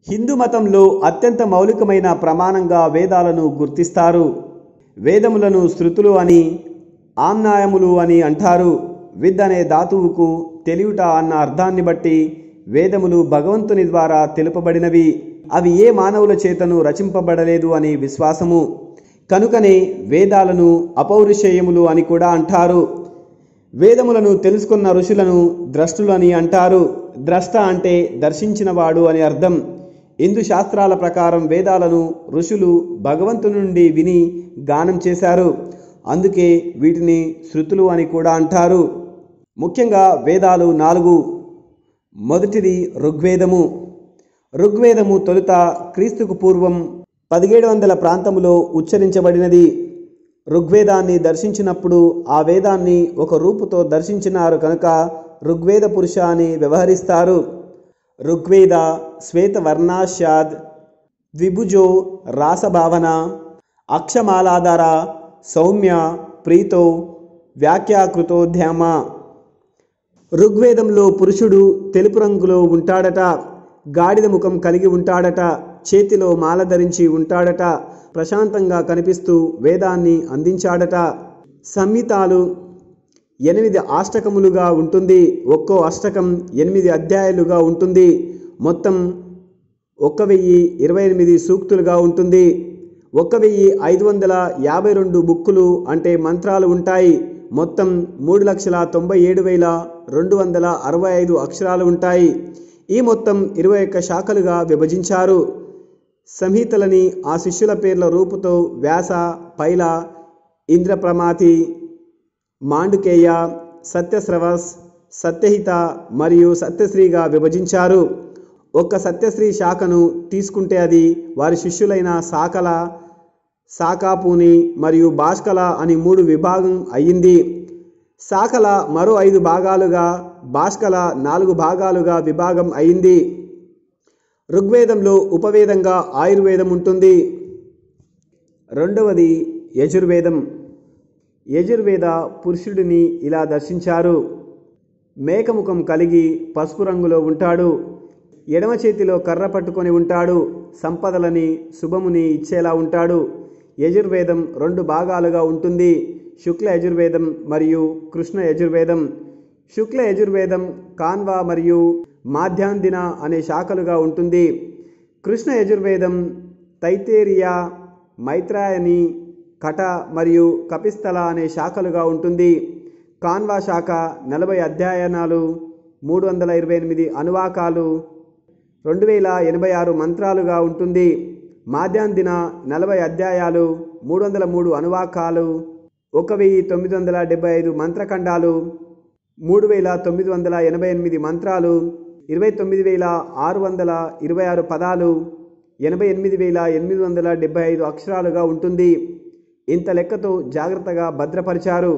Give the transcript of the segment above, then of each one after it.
హిందూ మతంలో అత్యంత మౌలికమైన ప్రమాణంగా వేదాలను గుర్తిస్తారు వేదములను శృతులు అని ఆమ్నాయములు అని అంటారు విద్ అనే ధాతువుకు తెలియుట అన్న అర్థాన్ని బట్టి వేదములు భగవంతుని ద్వారా తెలుపబడినవి అవి ఏ మానవుల చేతను రచింపబడలేదు అని విశ్వాసము కనుకనే వేదాలను అపౌరుషేయములు అని కూడా అంటారు వేదములను తెలుసుకున్న ఋషులను ద్రష్టులు అని అంటారు ద్రష్ట అంటే దర్శించినవాడు అని అర్థం హిందూ శాస్త్రాల ప్రకారం వేదాలను ఋషులు భగవంతుని నుండి విని గానం చేశారు అందుకే వీటిని శృతులు అని కూడా అంటారు ముఖ్యంగా వేదాలు నాలుగు మొదటిది ఋగ్వేదము ఋగ్వేదము తొలుత క్రీస్తుకు పూర్వం పదిహేడు వందల ప్రాంతములో ఉచ్చరించబడినది ఋగ్వేదాన్ని దర్శించినప్పుడు ఆ వేదాన్ని ఒక రూపుతో దర్శించినారు కనుక ఋగ్వేద పురుష అని వ్యవహరిస్తారు ఋగ్వేద శ్వేతవర్ణాశ్యాద్ ద్విభుజో రాసభావన అక్షమాలాధార సౌమ్య ప్రీతో వ్యాఖ్యాకృతోధ్యామ ఋగ్వేదంలో పురుషుడు తెలుపు రంగులో ఉంటాడట గాడిద ముఖం కలిగి ఉంటాడట చేతిలో మాల ధరించి ఉంటాడట ప్రశాంతంగా కనిపిస్తూ వేదాన్ని అందించాడట సంహితాలు ఎనిమిది అష్టకములుగా ఉంటుంది ఒక్కో అష్టకం ఎనిమిది అధ్యాయాలుగా ఉంటుంది మొత్తం ఒక్క వెయ్యి ఇరవై ఎనిమిది సూక్తులుగా ఉంటుంది ఒక్క వెయ్యి ఐదు వందల యాభై రెండు బుక్కులు అంటే మంత్రాలు ఉంటాయి మొత్తం మూడు లక్షల తొంభై ఏడు వేల రెండు వందల అరవై ఐదు అక్షరాలు ఉంటాయి ఈ మొత్తం ఇరవై ఒక్క శాఖలుగా విభజించారు సంహితలని ఆ శిష్యుల పేర్ల రూపుతో వ్యాస పైల ఇంద్రప్రమాతి మాండుకేయ సత్యశ్రవస్ సత్యహిత మరియు సత్యశ్రీగా విభజించారు ఒక్క సత్యశ్రీ శాఖను తీసుకుంటే అది వారి శిష్యులైన సాకల సాకాపుని మరియు భాస్కల అని మూడు విభాగం అయ్యింది శాఖల మరో ఐదు భాగాలుగా భాస్కల నాలుగు భాగాలుగా విభాగం అయింది ఋగ్వేదంలో ఉపవేదంగా ఆయుర్వేదం ఉంటుంది రెండవది యజుర్వేదం యజుర్వేద పురుషుడిని ఇలా దర్శించారు మేకముఖం కలిగి పసుపు రంగులో ఉంటాడు ఎడమ చేతిలో కర్ర పట్టుకొని ఉంటాడు సంపదలని శుభముని ఇచ్చేలా ఉంటాడు యజుర్వేదం రెండు భాగాలుగా ఉంటుంది శుక్ల యజుర్వేదం మరియు కృష్ణ యజుర్వేదం శుక్ల యజుర్వేదం కాన్వా మరియు మాధ్యాందిన అనే శాఖలుగా ఉంటుంది కృష్ణ యజుర్వేదం తైతేరియా మైత్రాయని కట మరియు కపిస్థల అనే శాఖలుగా ఉంటుంది కాన్వా శాఖ నలభై అధ్యయనాలు మూడు వందల ఇరవై ఎనిమిది అనువాకాలు రెండు వేల ఎనభై ఆరు మంత్రాలుగా ఉంటుంది మాధ్యాందిన నలభై అధ్యాయాలు మూడు వందల మూడు అనువాకాలు ఒక వెయ్యి తొమ్మిది వందల డెబ్బై ఐదు మంత్రఖండాలు మూడు వేల తొమ్మిది వందల ఎనభై ఎనిమిది మంత్రాలు ఇరవై తొమ్మిది వేల ఆరు వందల ఇరవై ఆరు పదాలు ఎనభై ఎనిమిది వేల ఎనిమిది వందల డెబ్బై ఐదు అక్షరాలుగా ఉంటుంది ఇంత లెక్కతో జాగ్రత్తగా భద్రపరిచారు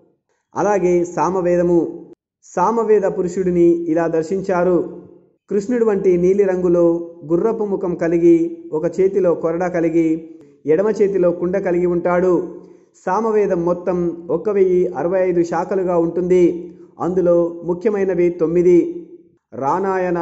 అలాగే సామవేదము సామవేద పురుషుడిని ఇలా దర్శించారు కృష్ణుడు వంటి నీలి రంగులో గుర్రపు ముఖం కలిగి ఒక చేతిలో కొరడ కలిగి ఎడమ చేతిలో కుండ కలిగి ఉంటాడు సామవేదం మొత్తం ఒక్క వెయ్యి అరవై ఐదు శాఖలుగా ఉంటుంది అందులో ముఖ్యమైనవి తొమ్మిది రానాయన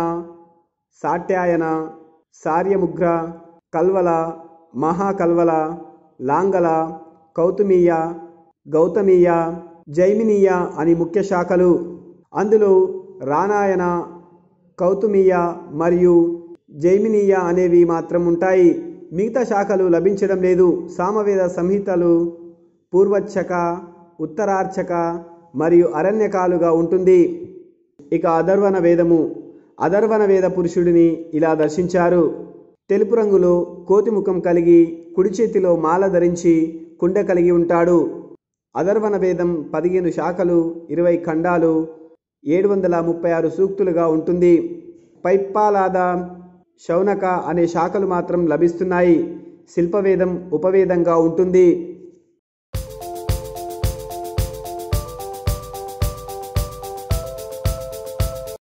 సాట్యాయన సార్యముగ్ర కల్వల మహాకల్వల లాంగల కౌతుమీయ గౌతమీయ జైమినీయ అని ముఖ్య శాఖలు అందులో రానాయన కౌతుమీయ మరియు జైమినీయ అనేవి మాత్రం ఉంటాయి మిగతా శాఖలు లభించడం లేదు సామవేద సంహితలు పూర్వచ్చక ఉత్తరార్చక మరియు అరణ్యకాలుగా ఉంటుంది ఇక అధర్వణ వేదము అధర్వణ వేద పురుషుడిని ఇలా దర్శించారు తెలుపు రంగులో కోతి ముఖం కలిగి కుడి చేతిలో మాల ధరించి కుండ కలిగి ఉంటాడు అధర్వణ వేదం పదిహేను శాఖలు ఇరవై ఖండాలు ఏడు వందల ముప్పై ఆరు సూక్తులుగా ఉంటుంది పైప్పాలాద శౌనక అనే శాఖలు మాత్రం లభిస్తున్నాయి శిల్పవేదం ఉపవేదంగా ఉంటుంది